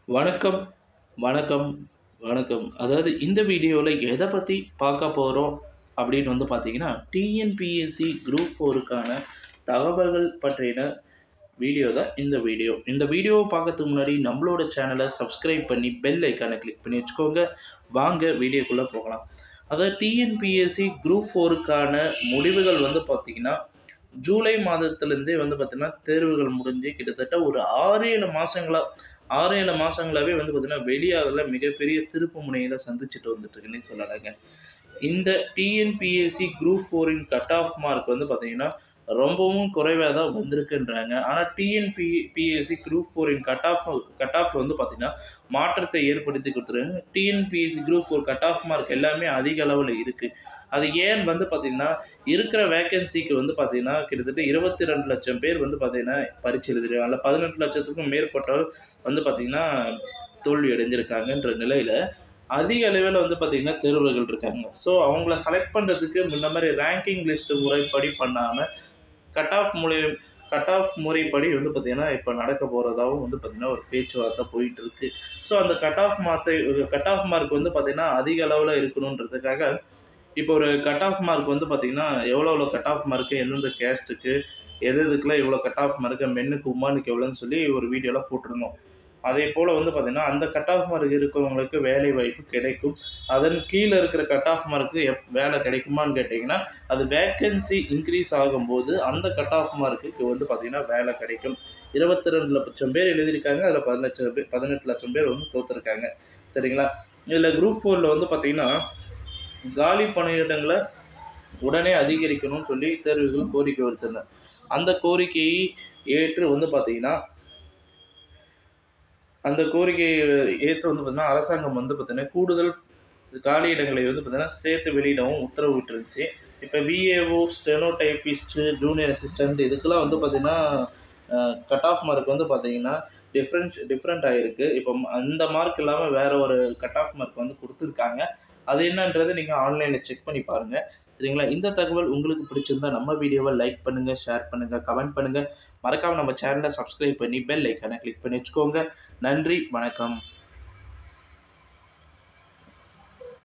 வணக்கம், வணக்கம், வணக்கம். அதாவது இந்த வீடியோல எத பத்தி பார்க்க போறோம் அப்படின்னு வந்து பார்த்தீங்கன்னா, டிஎன்பிஎஸ்சி குரூப் 4க்கான தகவல்கள் பற்றின வீடியோ தான் இந்த வீடியோ. இந்த வீடியோவ பார்க்கறதுக்கு முன்னாடி நம்மளோட சேனல சப்ஸ்கிரைப் பண்ணி பெல் ஐகான கிளிக் பண்ணி வச்சுக்கோங்க. வாங்க வீடியோக்குள்ள போகலாம். அதாவது டிஎன்பிஎஸ்சி குரூப் 4க்கான முடிவுகள் வந்து பார்த்தீங்கன்னா, ஜூலை மாதத்திலிருந்தே வந்து பார்த்தீங்கன்னா, தேர்வுகள் முடிஞ்சு கிட்டத்தட்ட ஒரு 6, 7 மாசங்களா 6, 7 மாசங்களாவே வந்து பார்த்தீங்கன்னா, வெளியாகல மிகப்பெரிய திருப்பு முனையில சந்திச்சுட்டு வந்துட்டு இருக்குன்னே சொல்லலாங்க. இந்த டிஎன்பிஎஸ்சி குரூப் 4ன் கட் ஆஃப் மார்க் வந்து பார்த்தீங்கன்னா, ரொம்பவும் குறைவா தான் வந்திருக்குன்றாங்க. ஆனா டிஎன்பி பிஎஸ்சி குரூப் 4ன் கட் ஆஃப் கட் ஆஃப் வந்து பார்த்தீங்கன்னா, மாற்றத்தை ஏற்படுத்தி குடுத்துருக்காங்க. TNPSC group 4 cut off mark எல்லாமே அதிக அளவுல இருக்கு. அது ஏன் வந்து பார்த்தீங்கன்னா, இருக்கிற வேக்கன்சிக்கு வந்து பார்த்தீங்கன்னா, கிட்டத்தட்ட 22,00,000 பேர் வந்து பார்த்தீங்கன்னா, பரீட்சை எழுதிருக்காங்க. அதுல 18,00,000த்துக்கும் மேற்பட்டோர் வந்து பார்த்தீங்கன்னா, தோல்வி அடைஞ்சிருக்காங்கன்ற நிலையில, அதிக அளவில வந்து பார்த்தீங்கன்னா, தேர்வர்கள் இருக்காங்க. ஸோ அவங்கள செலக்ட் பண்றதுக்கு முன்ன மாரி ரேங்கிங் லிஸ்ட் முறைப்படி பண்ணாம, கட் ஆஃப் மூலிய கட் ஆஃப் முறைப்படி வந்து பார்த்தீங்கன்னா, இப்ப நடக்க போறதாவும் வந்து பார்த்தீங்கன்னா, ஒரு பேச்சுவார்த்தை போயிட்டு இருக்கு. ஸோ அந்த கட் ஆஃப் மாத்தை கட் ஆஃப் மார்க் வந்து பார்த்தீங்கன்னா, அதிக அளவுல இருக்கணுன்றதுக்காக, இப்போ ஒரு கட் ஆஃப் மார்க் வந்து பார்த்தீங்கன்னா, எவ்வளோ எவ்வளோ கட் ஆஃப் மார்க் எந்தெந்த கேஸ்ட்டுக்கு, எது எதுக்கெல்லாம் எவ்வளோ கட் ஆஃப் மார்க் மென்னுக்கு, உமனுக்கு எவ்வளோன்னு சொல்லி ஒரு வீடியோல போட்டிருந்தோம். அதேபோல வந்து பார்த்தீங்கன்னா, அந்த கட் ஆஃப் மார்க் இருக்கிறவங்களுக்கு வேலை வாய்ப்பு கிடைக்கும். அதன் கீழ இருக்கிற கட் ஆஃப் மார்க் எப் வேலை கிடைக்குமான்னு கேட்டீங்கன்னா, அது வேக்கன்சி இன்கிரீஸ் ஆகும்போது, அந்த கட் ஆஃப் மார்க்குக்கு வந்து பார்த்தீங்கன்னா, வேலை கிடைக்கும். 22,00,000 பேர் எழுதியிருக்காங்க. அதுல 10,00,000 பேர் 18,00,000 பேர் வந்து தோத்துருக்காங்க. சரிங்களா? இதுல குரூப் 4ல வந்து பார்த்தீங்கன்னா, காலி பணியிடங்கள உடனே அதிகரிக்கணும்னு சொல்லி தேர்வுகள் கோரிக்கை விடுத்திருந்தாங்க. அந்த கோரிக்கையை ஏற்று வந்து பார்த்தீங்கன்னா அந்த கோரிக்கையை ஏற்று வந்து பார்த்தீங்கன்னா, அரசாங்கம் வந்து பார்த்தீங்கன்னா, கூடுதல் காலி இடங்களை வந்து பார்த்தீங்கன்னா, சேர்த்து வெளியிடவும் உத்தரவிட்டுருந்துச்சு. இப்ப VAO, steno typist, junior assistant இதுக்கெல்லாம் வந்து பார்த்தீங்கன்னா, அ கட் ஆஃப் மார்க் வந்து பார்த்தீங்கன்னா, டிஃபரன்ஸ் டிஃபரெண்ட் ஆயிருக்கு. இப்போ அந்த மார்க் இல்லாம வேற ஒரு கட் ஆஃப் மார்க் வந்து குடுத்துருக்காங்க. அது என்னன்றத நீங்க ஆன்லைன்ல செக் பண்ணி பாருங்க. சரிங்களா? இந்த தகவல் உங்களுக்கு பிடிச்சிருந்தா நம்ம வீடியோவ லைக் பண்ணுங்க, ஷேர் பண்ணுங்க, கமெண்ட் பண்ணுங்க. மறக்காம நம்ம சேனல சப்ஸ்கிரைப் பண்ணி பெல் ஐகான கிளிக் பண்ணி வச்சுக்கோங்க. நன்றி, வணக்கம்.